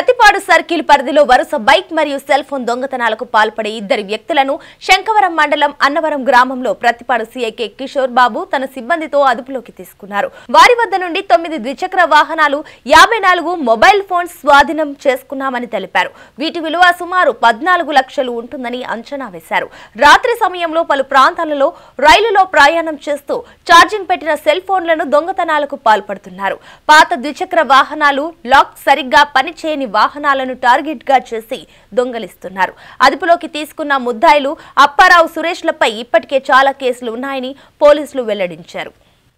Prathipadu circle పరిధిలో వరుస bike మరియు సెల్ ఫోన్ దొంగతనాలకు పాల్పడే ఇద్దరు వ్యక్తులను శంకవరం మండలం అన్నవరం గ్రామంలో ప్రతిపాడు సీఐకే కిషోర్ బాబు తన సిబ్బందితో అదుపులోకి తీసుకున్నారు వారి వద్ద నుండి తొమ్మిది ద్విచక్ర వాహనాలు యాభై నాలుగు మొబైల్ ఫోన్స్ స్వాధీనం చేసుకున్నామని తెలిపారు వీటి విలువ సుమారు పద్నాలుగు లక్షలు ఉంటుందని అంచనా వేశారు రాత్రి సమయంలో పలు ప్రాంతాలలో రైలులో ప్రయాణం చేస్తూ ఛార్జింగ్ పెట్టిన సెల్ ఫోన్లను దొంగతనాలకు పాల్పడుతున్నారు పాత ద్విచక్ర వాహనాలు లాక్ సరిగ్గా పనిచేయని వాహనాలను టార్గెట్ గా చేసి దొంగలిస్తున్నారు అదుపులోకి తీసుకున్న ముద్దాయిలు అప్పారావు సురేష్లపై ఇప్పటికే చాలా కేసులు ఉన్నాయని పోలీసులు వెల్లడించారు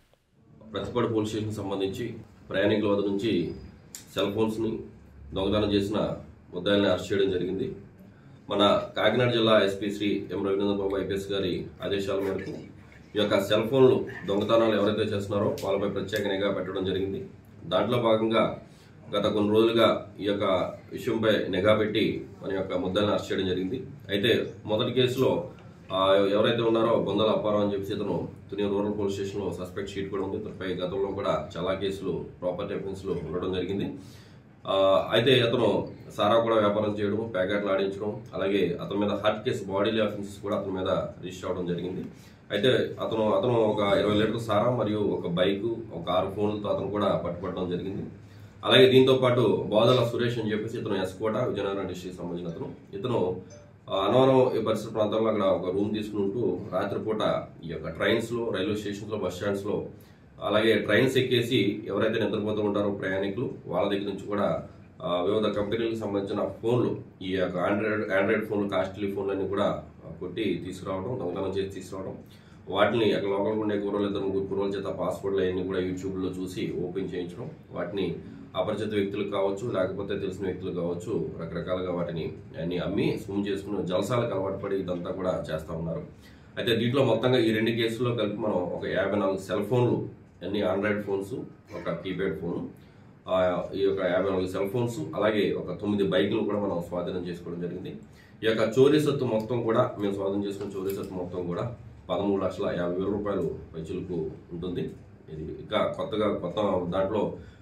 ప్రతిపాడు పోలీస్ స్టేషన్ సంబంధించి ప్రయాణికుల వద్ద నుంచి సెల్ ఫోన్స్ని దొంగతనం చేసిన ముద్దాయిల్ని అరెస్ట్ చేయడం జరిగింది మన కాకినాడ జిల్లా SP Shri M Ravindra Babu IPS గారి ఆదేశాల మేరకు ఈ యొక్క సెల్ ఫోన్లు దొంగతనాలు ఎవరైతే చేస్తున్నారో వాళ్ళపై ప్రత్యేక నిఘా పెట్టడం జరిగింది దాంట్లో భాగంగా గత కొన్ని రోజులుగా ఈ యొక్క విషయంపై నిఘా పెట్టి మన యొక్క ముద్దాయిల్ని అరెస్ట్ చేయడం జరిగింది అయితే మొదటి కేసులో ఆ, ఎవరైతే ఉన్నారో బొందల అప్పారావు అని చెప్పేసి ఇతను తుని రూరల్ పోలీస్ స్టేషన్ లో సస్పెక్ట్ షీట్ కూడా ఉంది ఇతనిపై గతంలో కూడా చాలా కేసులు ప్రాపర్టీ అఫెన్స్ లో ఉండడం జరిగింది ఆ, అయితే అతను సారా కూడా వ్యాపారం చేయడం ప్యాకెట్లు ఆడించడం అలాగే అతని మీద హార్ట్ కేసు బాడీలీ అఫెన్సెస్ కూడా అతని మీద రిజిస్టర్ అవడం జరిగింది అయితే అతను అతను ఒక ఇరవై లీటర్ల సారా మరియు ఒక బైక్ ఒక ఆరు ఫోన్లతో అతను కూడా పట్టుబడడం జరిగింది అలాగే దీంతో పాటు బోదల సురేష్ అని చెప్పేసి ఇతను ఎస్కోట విజయనగరం డిస్ట్రిక్ట్ సంబంధించిన అతను ఇతను ఆ, అనవరం ఈ పరిసర ప్రాంతాల్లో అక్కడ ఒక రూమ్ తీసుకుంటూ రాత్రిపూట ఈ యొక్క ట్రైన్స్ లో రైల్వే స్టేషన్స్ లో బస్ స్టాండ్స్ లో అలాగే ట్రైన్స్ ఎక్కేసి ఎవరైతే నిద్రపోతూ ఉంటారో ప్రయాణికులు వాళ్ళ దగ్గర నుంచి కూడా ఆ, వివిధ కంపెనీలకు సంబంధించిన ఫోన్లు ఈ యొక్క ఆండ్రాయిడ్ ఆండ్రాయిడ్ ఫోన్లు కాస్ట్లీ ఫోన్లన్నీ కూడా ఆ, కొట్టి తీసుకురావడం దొంగతనం చేసి తీసుకురావడం వాటిని అక్కడ లోకల్ ఉండే కుర్రోలు ఇద్దరు ముగ్గురు కుర్రోల చేత పాస్పోర్ట్లు అవన్నీ కూడా యూట్యూబ్లో చూసి ఓపెన్ చేయించడం వాటిని అపరిచిత వ్యక్తులకు కావచ్చు లేకపోతే తెలిసిన వ్యక్తులు కావచ్చు రకరకాలుగా వాటిని అన్ని అమ్మి స్విమ్ చేసుకుని జలసాలకు అలవాటు పడి ఇదంతా కూడా చేస్తూ ఉన్నారు అయితే దీంట్లో మొత్తంగా ఈ రెండు కేసుల్లో కలిపి మనం ఒక యాభై నాలుగు సెల్ ఫోన్లు అన్ని ఆండ్రాయిడ్ ఫోన్స్ ఒక కీప్యాడ్ ఫోన్ ఆ, ఈ యొక్క యాభై నాలుగు సెల్ ఫోన్స్ అలాగే ఒక తొమ్మిది బైకులు కూడా మనం స్వాధీనం చేసుకోవడం జరిగింది ఈ యొక్క చోరీ సొత్తు మొత్తం కూడా మేము స్వాధీనం చేసుకున్న చోరీ సొత్తు మొత్తం కూడా పదమూడు లక్షల యాభై వేల రూపాయలు పైచులకు ఉంటుంది ఇది ఇంకా కొత్తగా కొత్త దాంట్లో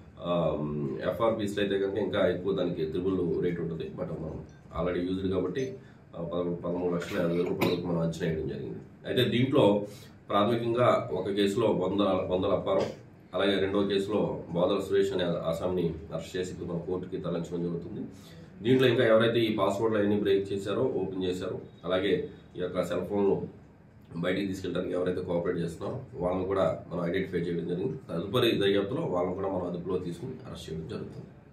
ఎఫ్ఆర్పీస్లో అయితే కనుక ఇంకా ఎక్కువ దానికి త్రిబుల్ రేట్ ఉంటుంది బట్ మనం ఆల్రెడీ యూజ్డ్ కాబట్టి ఆ, పదమూడు పదమూడు లక్షల యాభై వేల రూపాయలకు మనం అంచనా వేయడం జరిగింది అయితే దీంట్లో ప్రాథమికంగా ఒక కేసులో వందల వందల అప్పారం అలాగే రెండో కేసులో బోదల సురేష్ అనే ఆసాంని అరెస్ట్ చేసి ఇప్పుడు మన కోర్టుకి తరలించడం జరుగుతుంది దీంట్లో ఇంకా ఎవరైతే ఈ పాస్వర్డ్లు అన్ని బ్రేక్ చేశారో ఓపెన్ చేశారో అలాగే ఈ యొక్క సెల్ ఫోన్లు బయటికి తీసుకెళ్ళడానికి ఎవరైతే కోఆపరేట్ చేస్తున్నారో వాళ్ళని కూడా మనం ఐడెంటిఫై చేయడం జరిగింది తదుపరి దర్యాప్తులో వాళ్ళని కూడా మనం అదుపులో తీసుకుని అరెస్ట్ చేయడం జరుగుతుంది